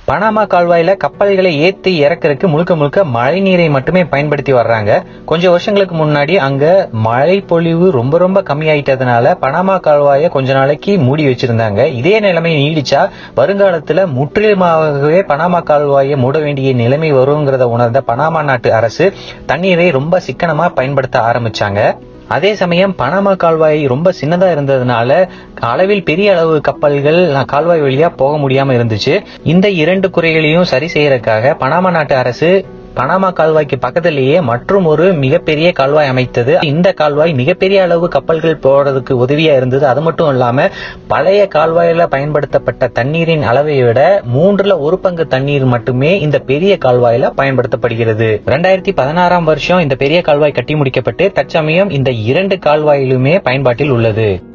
Panama கால்வாயில கப்பல்களை ஏத்தி இறக்குறதுக்கு முழுக்க முழுக்க மழை நீரை மட்டுமே பயன்படுத்தி வர்றாங்க கொஞ்சம் வருஷங்களுக்கு முன்னாடி அங்க மழை பொழிவு ரொம்ப ரொம்ப கம்மியாயிட்டதுனால பனாமா கால்வாயை கொஞ்ச நாளைக்கு மூடி வச்சிருந்தாங்க இதே நிலைமை நீடிச்சா வருங்காலத்துல முற்றிலுமாகவே பனாமா கால்வாயை மூட வேண்டிய நிலைமை வருங்கிறத உணர்ந்த பனாமா நாட்டு அரசு தண்ணீரை ரொம்ப சிக்கனமா பயன்படுத்த ஆரம்பிச்சாங்க அதே சமயம் பனாமா கால்வாய் ரொம்ப சின்னதா இருந்ததுனால அளவில் பெரிய அளவு கப்பல்கள் கால்வாய் வழியா போக முடியாம இருந்துச்சு இந்த இரண்டு குறைகளையும் சரி செய்யறதுக்காக பனாமா நாட்டு அரசு பனாமா கால்வாய்க்கு பக்கத்திலேயே மற்றும் ஒரு மிகப்பெரிய கால்வாய் அமைத்தது இந்த கால்வாய் மிகப்பெரிய அளவு கப்பல்கள் போறதுக்கு உதவியா இருந்தது அது மட்டும் இல்லாம பழைய கால்வாயில பயன்படுத்தப்பட்ட தண்ணீரின் அளவை விட மூன்றுல ஒரு பங்கு தண்ணீர் மட்டுமே இந்த பெரிய கால்வாயில பயன்படுத்தப்படுகிறது ரெண்டாயிரத்தி பதினாறாம் வருஷம் இந்த பெரிய கால்வாய் கட்டி முடிக்கப்பட்டு தற்சமயம் இந்த இரண்டு கால்வாயிலுமே பயன்பாட்டில் உள்ளது